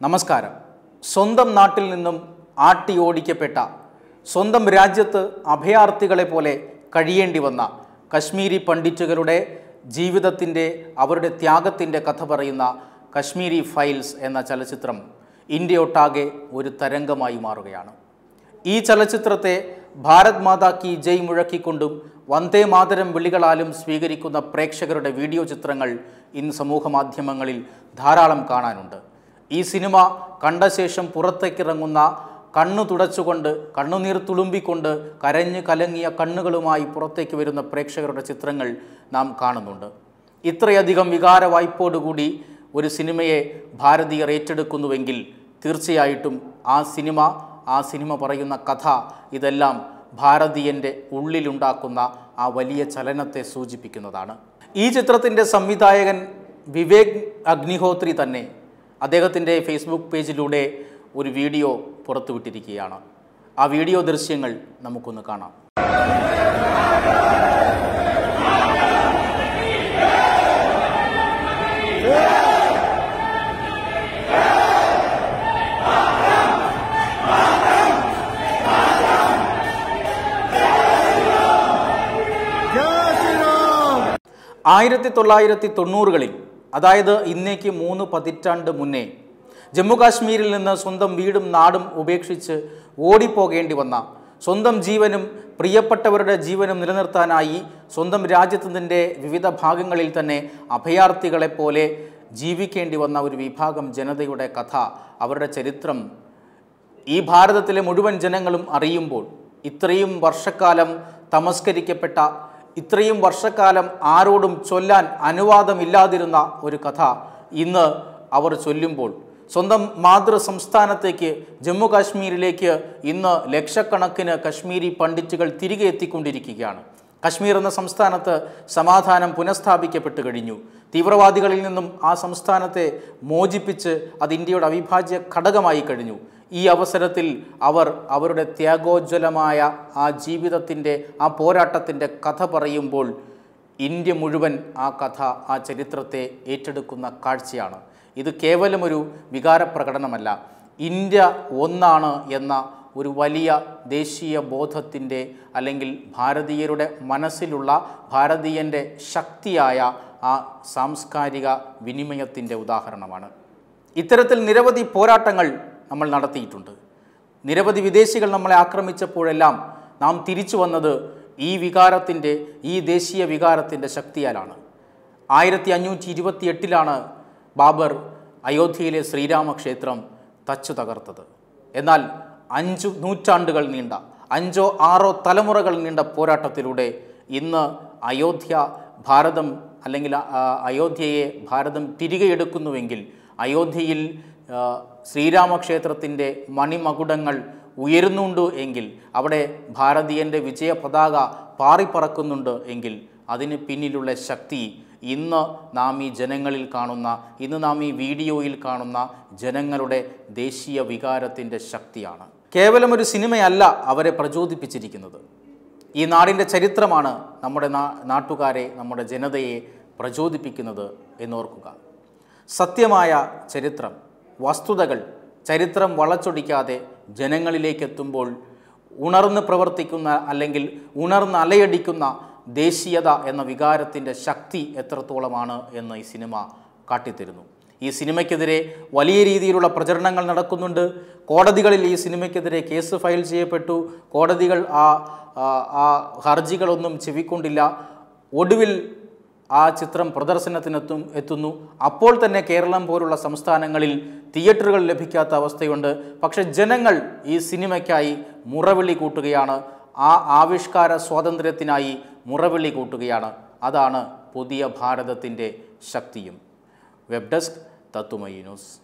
നമസ്കാരം സ്വന്തം നാട്ടിൽ നിന്നും ആട്ടി ഓടിക്കപ്പെട്ട സ്വന്തം രാജ്യത്ത് അഭയാർത്ഥികളെ പോലെ കഴിയേണ്ടി വന്ന കശ്മീരി പണ്ഡിറ്റുകളുടെ ജീവിതത്തിൻ്റെ അവരുടെ ത്യാഗത്തിൻ്റെ കഥ പറയുന്ന കശ്മീരി ഫയൽസ് എന്ന ചലച്ചിത്രം ഇന്ത്യയൊട്ടാകെ ഒരു തരംഗമായി മാറുകയാണ് ഈ ചലച്ചിത്രത്തെ ഭാരത് മാതാ കി ജയ് മുഴക്കിക്കൊണ്ടും വന്ദേ മാതരം വിളികളാലും സ്വീകരിക്കുന്ന പ്രേക്ഷകരുടെ വീഡിയോ ചിത്രങ്ങൾ ഇന്ന് സമൂഹ മാധ്യമങ്ങളിൽ ധാരാളം കാണാനുണ്ട് ഈ സിനിമ കണ്ട ശേഷം പുറത്തേക്കിറങ്ങുന്ന കണ്ണു തുടച്ചുകൊണ്ട് കണ്ണുനീർ തുളുമ്പിക്കൊണ്ട് കരഞ്ഞ് കലങ്ങിയ കണ്ണുകളുമായി പുറത്തേക്ക് വരുന്ന പ്രേക്ഷകരുടെ ചിത്രങ്ങൾ നാം കാണുന്നുണ്ട് ഇത്രയധികം വികാര വായ്പോടുകൂടി ഒരു സിനിമയെ ഭാരതീയർ ഏറ്റെടുക്കുന്നുവെങ്കിൽ തീർച്ചയായിട്ടും ആ സിനിമ ആ സിനിമ പറയുന്ന കഥ ഇതെല്ലാം ഭാരതീയൻ്റെ ഉള്ളിലുണ്ടാക്കുന്ന ആ വലിയ ചലനത്തെ സൂചിപ്പിക്കുന്നതാണ് ഈ ചിത്രത്തിൻ്റെ സംവിധായകൻ വിവേക് അഗ്നിഹോത്രി തന്നെ അദ്ദേഹത്തിൻ്റെ ഫേസ്ബുക്ക് പേജിലൂടെ ഒരു വീഡിയോ പുറത്തുവിട്ടിരിക്കുകയാണ് ആ വീഡിയോ ദൃശ്യങ്ങൾ നമുക്കൊന്ന് കാണാം ആയിരത്തി തൊള്ളായിരത്തി തൊണ്ണൂറുകളിൽ അതായത് ഇന്നേക്ക് മൂന്ന് പതിറ്റാണ്ട് മുന്നേ ജമ്മു കാശ്മീരിൽ നിന്ന് സ്വന്തം വീടും നാടും ഉപേക്ഷിച്ച് ഓടിപ്പോകേണ്ടി വന്ന സ്വന്തം ജീവനും പ്രിയപ്പെട്ടവരുടെ ജീവനും നിലനിർത്താനായി സ്വന്തം രാജ്യത്തിൻ്റെ വിവിധ ഭാഗങ്ങളിൽ തന്നെ അഭയാർത്ഥികളെ പോലെ ജീവിക്കേണ്ടി വന്ന ഒരു വിഭാഗം ജനതയുടെ കഥ അവരുടെ ചരിത്രം ഈ ഭാരതത്തിലെ മുഴുവൻ ജനങ്ങളും അറിയുമ്പോൾ ഇത്രയും വർഷക്കാലം തമസ്കരിക്കപ്പെട്ട ഇത്രയും വർഷക്കാലം ആരോടും ചൊല്ലാൻ അനുവാദമില്ലാതിരുന്ന ഒരു കഥ ഇന്ന് അവർ ചൊല്ലുമ്പോൾ സ്വന്തം മാതൃ സംസ്ഥാനത്തേക്ക് ജമ്മു കാശ്മീരിലേക്ക് ഇന്ന് ലക്ഷക്കണക്കിന് കശ്മീരി പണ്ഡിറ്റുകൾ തിരികെ എത്തിക്കൊണ്ടിരിക്കുകയാണ് കശ്മീർ എന്ന സംസ്ഥാനത്ത് സമാധാനം പുനഃസ്ഥാപിക്കപ്പെട്ടു കഴിഞ്ഞു തീവ്രവാദികളിൽ നിന്നും ആ സംസ്ഥാനത്തെ മോചിപ്പിച്ച് അത് ഇന്ത്യയുടെ അവിഭാജ്യ ഘടകമായി കഴിഞ്ഞു ഈ അവസരത്തിൽ അവർ അവരുടെ ത്യാഗോജ്വലമായ ആ ജീവിതത്തിൻ്റെ ആ പോരാട്ടത്തിൻ്റെ കഥ പറയുമ്പോൾ ഇന്ത്യ മുഴുവൻ ആ കഥ ആ ചരിത്രത്തെ ഏറ്റെടുക്കുന്ന കാഴ്ചയാണ് ഇത് കേവലം ഒരു വികാരപ്രകടനമല്ല ഇന്ത്യ ഒന്നാണ് എന്ന ഒരു വലിയ ദേശീയ ബോധത്തിൻ്റെ അല്ലെങ്കിൽ ഭാരതീയരുടെ മനസ്സിലുള്ള ഭാരതീയൻ്റെ ശക്തിയായ ആ സാംസ്കാരിക വിനിമയത്തിൻ്റെ ഉദാഹരണമാണ് ഇത്തരത്തിൽ നിരവധി പോരാട്ടങ്ങൾ നമ്മൾ നടത്തിയിട്ടുണ്ട് നിരവധി വിദേശികൾ നമ്മളെ ആക്രമിച്ചപ്പോഴെല്ലാം നാം തിരിച്ചു വന്നത് ഈ വികാരത്തിൻ്റെ ഈ ദേശീയ വികാരത്തിൻ്റെ ശക്തിയാലാണ് ആയിരത്തി അഞ്ഞൂറ്റി ഇരുപത്തി എട്ടിലാണ് ബാബർ അയോധ്യയിലെ ശ്രീരാമക്ഷേത്രം തച്ചു തകർത്തത് എന്നാൽ അഞ്ചു നൂറ്റാണ്ടുകൾ നീണ്ട അഞ്ചോ ആറോ തലമുറകൾ നീണ്ട പോരാട്ടത്തിലൂടെ ഇന്ന് അയോധ്യ ഭാരതം അല്ലെങ്കിൽ ആ, അയോധ്യയെ ഭാരതം തിരികെ എടുക്കുന്നുവെങ്കിൽ അയോധ്യയിൽ ആ, ശ്രീരാമക്ഷേത്രത്തിൻ്റെ മണിമകുടങ്ങൾ ഉയരുന്നുണ്ട് എങ്കിൽ അവിടെ ഭാരതീയൻ്റെ വിജയ പതാക പാറിപ്പറക്കുന്നുണ്ട് എങ്കിൽ അതിന് പിന്നിലുള്ള ശക്തി ഇന്ന് നാം ഈ ജനങ്ങളിൽ കാണുന്ന ഇന്ന് നാം ഈ വീഡിയോയിൽ കാണുന്ന ജനങ്ങളുടെ ദേശീയ വികാരത്തിൻ്റെ ശക്തിയാണ് കേവലം ഒരു സിനിമയല്ല അവരെ പ്രചോദിപ്പിച്ചിരിക്കുന്നത് ഈ നാടിൻ്റെ ചരിത്രമാണ് നമ്മുടെ നാ നാട്ടുകാരെ നമ്മുടെ ജനതയെ പ്രചോദിപ്പിക്കുന്നത് എന്നോർക്കുക സത്യമായ ചരിത്രം വസ്തുതകൾ ചരിത്രം വളച്ചൊടിക്കാതെ ജനങ്ങളിലേക്ക് എത്തുമ്പോൾ ഉണർന്ന് പ്രവർത്തിക്കുന്ന അല്ലെങ്കിൽ ഉണർന്ന് അലയടിക്കുന്ന ദേശീയത എന്ന വികാരത്തിൻ്റെ ശക്തി എത്രത്തോളമാണ് എന്ന് ഈ സിനിമ കാട്ടിത്തരുന്നു ഈ സിനിമയ്ക്കെതിരെ വലിയ രീതിയിലുള്ള പ്രചരണങ്ങൾ നടക്കുന്നുണ്ട് കോടതികളിൽ ഈ സിനിമയ്ക്കെതിരെ കേസ് ഫയൽ ചെയ്യപ്പെട്ടു കോടതികൾ ആ ആ- ആ ഹർജികളൊന്നും ചെവിക്കൊണ്ടില്ല ഒടുവിൽ ആ ചിത്രം പ്രദർശനത്തിനെത്തും എത്തുന്നു അപ്പോൾ തന്നെ കേരളം പോലുള്ള സംസ്ഥാനങ്ങളിൽ തിയേറ്ററുകൾ ലഭിക്കാത്ത അവസ്ഥയുണ്ട് പക്ഷേ ജനങ്ങൾ ഈ സിനിമയ്ക്കായി മുറവിളി കൂട്ടുകയാണ് ആ ആവിഷ്കാര സ്വാതന്ത്ര്യത്തിനായി മുറവിളി കൂട്ടുകയാണ് അതാണ് പുതിയ ഭാരതത്തിൻ്റെ ശക്തിയും വെബ് ഡെസ്ക് തത്തുമയി ന്യൂസ്